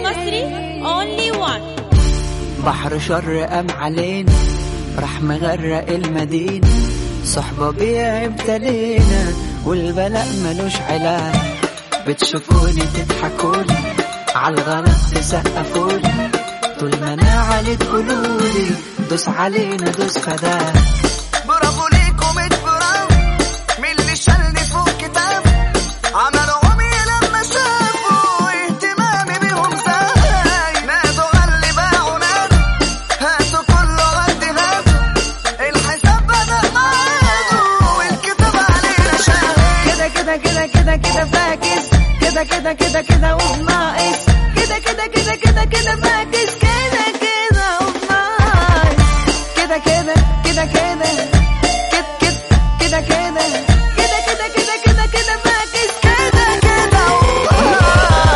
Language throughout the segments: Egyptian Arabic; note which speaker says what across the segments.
Speaker 1: المصري only one
Speaker 2: بحر شر قام علينا راح مغرق المدينة صحبة بيها ابتلينا والبلاء ملوش علاج بتشوفوني تضحكولي عالغلط تسقفولي طول ما انا علي تقولولي دوس علينا دوس فداك
Speaker 3: برافو ليكم برافو من اللي شالني فوق كتاب عملوا عمي لما شافوا اهتمامي بيهم زاي نادوا غلي باعوا نادوا هاتوا كله غدي هاتوا الحساب بدأ معادوا والكتاب علينا شاهد
Speaker 4: كده كده كده كده كده فاكس كده كده كده كده وبناقص كده كده كده كده كده فاكس كده كده وبناقص كده كده كده كده كده كده كده كده كده كده كده كده كده فاكس كده كده وبناقص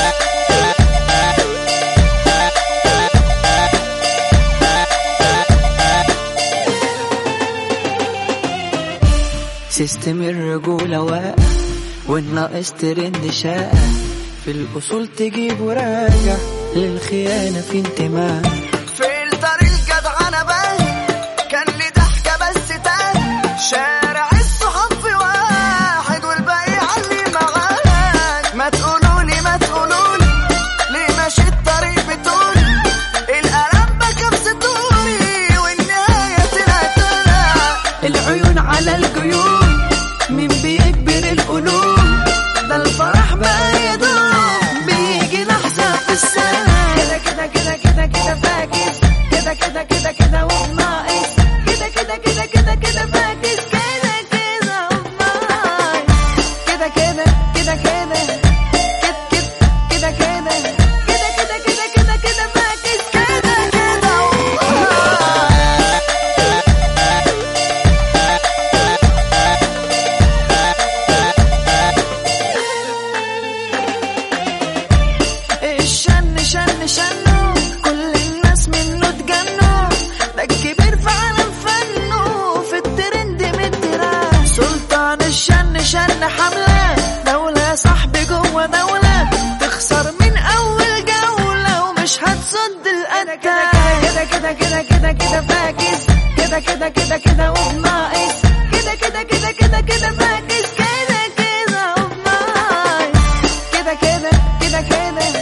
Speaker 2: سيستم الرجولة واقع والناقص ترند شائع في الأصول تجيب وراجع للخيانة في انتماء
Speaker 3: فلتر الجدع انا باين كان لي ضحكه بس تاني شارع الصحاب في واحد والباقي علي معاك ما تقولولي ما تقولولي ليه ماشي الطريق بتقولي القلم بكى بستوري والنهايه طلعت انا
Speaker 4: العيون على الجيوب مين بيكبر القلوب ده الفرح بقى يدوم بيجي لحظة في السنة كده كده كده كده كده فاكس كده كده كده كده وبناقص كده كده كده كده كده فاكس كده كده وبناقص كده كده كده كده كده كده كده كده كده كده كده كده فاكس كده كده وبناقص الشن شن شنو كل الناس منه تجنوا ده الكبير في عالم فنه في الترند مترا سلطان الشن شن حملة دولة يا صاحبي جوه دولة تخسر من أول جولة ومش هتصد القتة كده كده كده كده كده فاكس كده كده كده كده وبناقص كده كده كده كده كده فاكس كده كده وبناقص كده كده كده كده